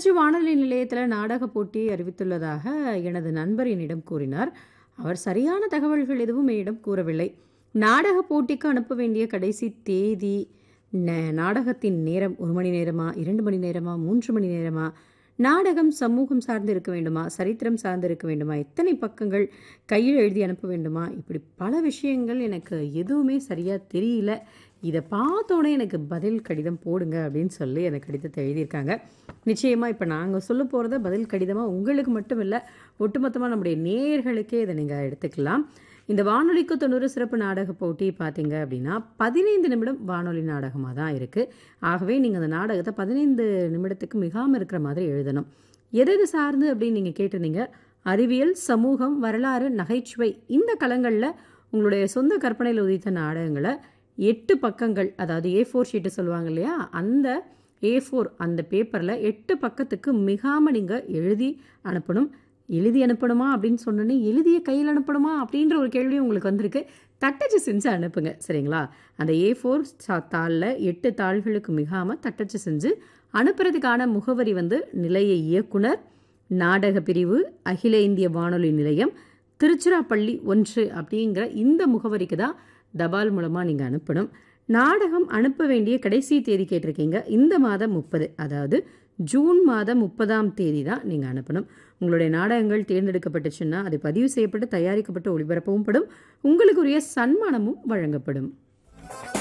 திருச்சி வானொலி நிலையத்தில் நாடக போட்டி அறிவித்துள்ளதாக எனது நண்பர் என்னிடம் கூறினார் அவர் சரியான தகவல்கள் எதுவும் என்னிடம் கூறவில்லை நாடக போட்டிக்கு அனுப்ப வேண்டிய கடைசி தேதி ந- நாடகத்தின் நேரம் ஒரு மணி நேரமா இரண்டு மணி நேரமா மூன்று மணி நேரமா நாடகம் சமூகம் சார்ந்து இருக்க வேண்டுமா சரித்திரம் சார்ந்து இருக்க வேண்டுமா எத்தனை பக்கங்கள் கையில் எழுதி அனுப்ப வேண்டுமா இப்படி பல விஷயங்கள் எனக்கு எதுவுமே சரியாக தெரியல இதை பார்த்தோன்னே எனக்கு பதில் கடிதம் போடுங்க அப்படின்னு சொல்லி எனக்கு கடிதத்தை எழுதியிருக்காங்க நிச்சயமாக இப்போ நாங்கள் சொல்ல போகிறத பதில் கடிதமாக உங்களுக்கு மட்டும் இல்லை ஒட்டுமொத்தமாக நம்முடைய நேயர்களுக்கே இதை நீங்கள் எடுத்துக்கலாம் இந்த வானொலிக்கு தொண்ணூறு சிறப்பு நாடக போட்டி பார்த்தீங்க அப்படின்னா பதினைந்து நிமிடம் வானொலி நாடகமாக தான் இருக்குது ஆகவே நீங்கள் அந்த நாடகத்தை பதினைந்து நிமிடத்துக்கு மிகாமல் இருக்கிற மாதிரி எழுதணும் எது எது சார்ந்து அப்படின்னு நீங்கள் கேட்டிருந்தீங்க அறிவியல் சமூகம் வரலாறு நகைச்சுவை இந்த களங்களில் உங்களுடைய சொந்த கற்பனையில் உதித்த நாடகங்களை எட்டு பக்கங்கள் அதாவது ஏ ஃபோர் ஷீட்டு சொல்லுவாங்க இல்லையா அந்த ஏ ஃபோர் அந்த பேப்பரில் எட்டு பக்கத்துக்கு மிகாமல் நீங்கள் எழுதி அனுப்பணும் எழுதி அனுப்பணுமா அப்படின்னு சொன்னோன்னே எழுதிய கையில் அனுப்பணுமா அப்படின்ற ஒரு கேள்வி உங்களுக்கு வந்திருக்கு தட்டச்சு செஞ்சு அனுப்புங்க சரிங்களா அந்த ஏ ஃபோர் தாளில் எட்டு தாள்களுக்கு மிகாமல் தட்டச்சு செஞ்சு அனுப்புறதுக்கான முகவரி வந்து நிலைய இயக்குனர் நாடக பிரிவு அகில இந்திய வானொலி நிலையம் திருச்சிராப்பள்ளி ஒன்று அப்படிங்கிற இந்த முகவரிக்கு தான் தபால் மூலமாக நீங்கள் அனுப்பணும் நாடகம் அனுப்ப வேண்டிய கடைசி தேதி கேட்டிருக்கீங்க இந்த மாதம் முப்பது அதாவது ஜூன் மாதம் முப்பதாம் தேதி தான் நீங்கள் அனுப்பணும் உங்களுடைய நாடகங்கள் தேர்ந்தெடுக்கப்பட்டுச்சுன்னா அது பதிவு செய்யப்பட்டு தயாரிக்கப்பட்டு ஒளிபரப்பவும் படும் உங்களுக்குரிய சன்மானமும் வழங்கப்படும்